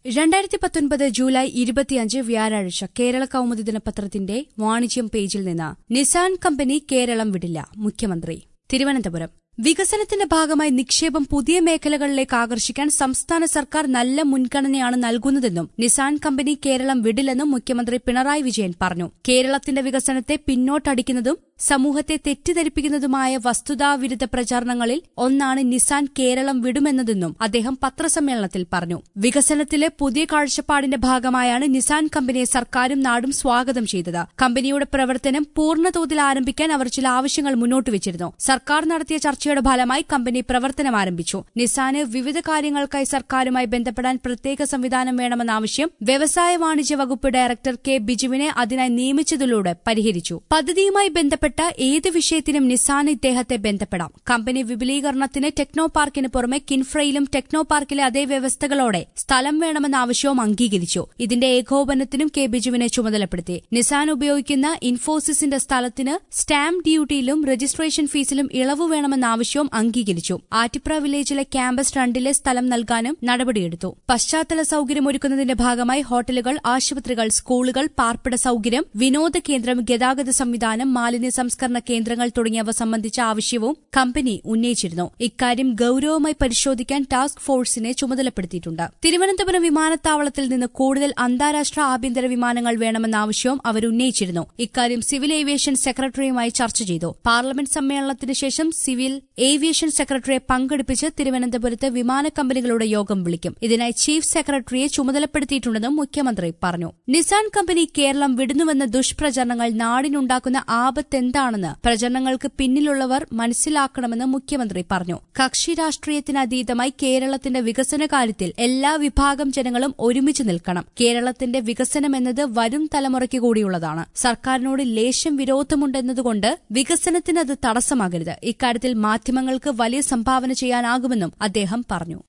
രണ്ടായിരത്തി പത്തൊൻപത് ജൂലൈ ഇരുപത്തിയഞ്ച് വ്യാഴാഴ്ച കേരള കൌമുദി ദിനപത്രത്തിന്റെ വാണിജ്യം പേജിൽ നിന്ന് നിസാൻ കമ്പനി കേരളം വിടില്ല മുഖ്യമന്ത്രി തിരുവനന്തപുരം വികസനത്തിന്റെ ഭാഗമായി നിക്ഷേപം പുതിയ മേഖലകളിലേക്ക് ആകർഷിക്കാൻ സംസ്ഥാന സർക്കാർ നല്ല മുൻഗണനയാണ് നൽകുന്നതെന്നും നിസാൻ കമ്പനി കേരളം വിടില്ലെന്നും മുഖ്യമന്ത്രി പിണറായി വിജയൻ പറഞ്ഞു കേരളത്തിന്റെ വികസനത്തെ പിന്നോട്ടടിക്കുന്നതും സമൂഹത്തെ തെറ്റിദ്ധരിപ്പിക്കുന്നതുമായ വസ്തുതാവിരുദ്ധ പ്രചാരണങ്ങളിൽ ഒന്നാണ് നിസാൻ കേരളം വിടുമെന്നതെന്നും അദ്ദേഹം പത്രസമ്മേളനത്തിൽ പറഞ്ഞു വികസനത്തിലെ പുതിയ കാഴ്ചപ്പാടിന്റെ ഭാഗമായാണ് നിസാൻ കമ്പനിയെ സർക്കാരും നാടും സ്വാഗതം ചെയ്തത് കമ്പനിയുടെ പ്രവർത്തനം പൂർണ്ണതോതിൽ ആരംഭിക്കാൻ അവർ ചില ആവശ്യങ്ങൾ മുന്നോട്ട് വെച്ചിരുന്നു സർക്കാർ നടത്തിയ ചർച്ചയുടെ ഫലമായി കമ്പനി പ്രവർത്തനം ആരംഭിച്ചു നിസാന് വിവിധ കാര്യങ്ങൾക്കായി സർക്കാരുമായി ബന്ധപ്പെടാൻ പ്രത്യേക സംവിധാനം വേണമെന്ന ആവശ്യം വ്യവസായ വാണിജ്യ വകുപ്പ് ഡയറക്ടർ കെ ബിജുവിനെ അതിനായി നിയമിച്ചതിലൂടെ പരിഹരിച്ചു പദ്ധതിയുമായി ബന്ധപ്പെട്ട ഏത് വിഷയത്തിനും നിസാൻ ഇദ്ദേഹത്തെ ബന്ധപ്പെടാം കമ്പനി വിപുലീകരണത്തിന് ടെക്നോ പാർക്കിന് പുറമെ കിൻഫ്രയിലും ടെക്നോ പാർക്കിലെ അതേ വ്യവസ്ഥകളോടെ സ്ഥലം വേണമെന്ന ആവശ്യവും അംഗീകരിച്ചു ഇതിന്റെ ഏകോപനത്തിനും കെ ബിജുവിനെ ചുമതലപ്പെടുത്തി നിസാൻ ഉപയോഗിക്കുന്ന ഇൻഫോസിസിന്റെ സ്ഥലത്തിന് സ്റ്റാമ്പ് ഡ്യൂട്ടിയിലും രജിസ്ട്രേഷൻ ഫീസിലും ഇളവ് വേണമെന്ന ആവശ്യവും അംഗീകരിച്ചു ആറ്റിപ്ര വില്ലേജിലെ ക്യാമ്പസ് രണ്ടിലെ സ്ഥലം നൽകാനും നടപടിയെടുത്തു പശ്ചാത്തല സൌകര്യമൊരുക്കുന്നതിന്റെ ഭാഗമായി ഹോട്ടലുകൾ ആശുപത്രികൾ സ്കൂളുകൾ പാർപ്പിട സൌകര്യം വിനോദ കേന്ദ്രം ഗതാഗത സംവിധാനം മാലിന്യ സംസ്കരണ കേന്ദ്രങ്ങൾ തുടങ്ങിയവ സംബന്ധിച്ച ആവശ്യവും കമ്പനി ഉന്നയിച്ചിരുന്നു ഇക്കാര്യം ഗൌരവമായി പരിശോധിക്കാൻ ടാസ്ക് ഫോഴ്സിനെ ചുമതലപ്പെടുത്തിയിട്ടുണ്ട് തിരുവനന്തപുരം വിമാനത്താവളത്തിൽ നിന്ന് കൂടുതൽ അന്താരാഷ്ട്ര ആഭ്യന്തര വിമാനങ്ങൾ വേണമെന്ന ആവശ്യവും അവർ ഉന്നയിച്ചിരുന്നു ഇക്കാര്യം സിവിൽ ഏവിയേഷൻ സെക്രട്ടറിയുമായി ചർച്ച ചെയ്തു പാർലമെന്റ് സമ്മേളനത്തിന് ശേഷം സിവിൽ ഏവിയേഷൻ സെക്രട്ടറിയെ പങ്കെടുപ്പിച്ച് തിരുവനന്തപുരത്ത് വിമാന കമ്പനികളുടെ യോഗം വിളിക്കും ഇതിനായി ചീഫ് സെക്രട്ടറിയെ ചുമതലപ്പെടുത്തിയിട്ടുണ്ടെന്നും മുഖ്യമന്ത്രി പറഞ്ഞു നിസാൻ കമ്പനി കേരളം വിടുന്നുവെന്ന ദുഷ്പ്രചരണങ്ങൾ നാടിനുണ്ടാക്കുന്ന ആപത്തെന്താണെന്ന് പ്രചരണങ്ങൾക്ക് പിന്നിലുള്ളവർ മനസ്സിലാക്കണമെന്ന് മുഖ്യമന്ത്രി പറഞ്ഞു കക്ഷി രാഷ്ട്രീയത്തിനതീതമായി കേരളത്തിന്റെ വികസന കാര്യത്തിൽ എല്ലാ വിഭാഗം ജനങ്ങളും ഒരുമിച്ച് നിൽക്കണം കേരളത്തിന്റെ വികസനം എന്നത് വരും തലമുറയ്ക്ക് കൂടിയുള്ളതാണ് സർക്കാരിനോട് ലേശം വിരോധമുണ്ടെന്നതുകൊണ്ട് വികസനത്തിന് അത് തടസ്സമാകരുത് ഇക്കാര്യത്തിൽ മാധ്യമങ്ങൾക്ക് വലിയ സംഭാവന ചെയ്യാനാകുമെന്നും അദ്ദേഹം പറഞ്ഞു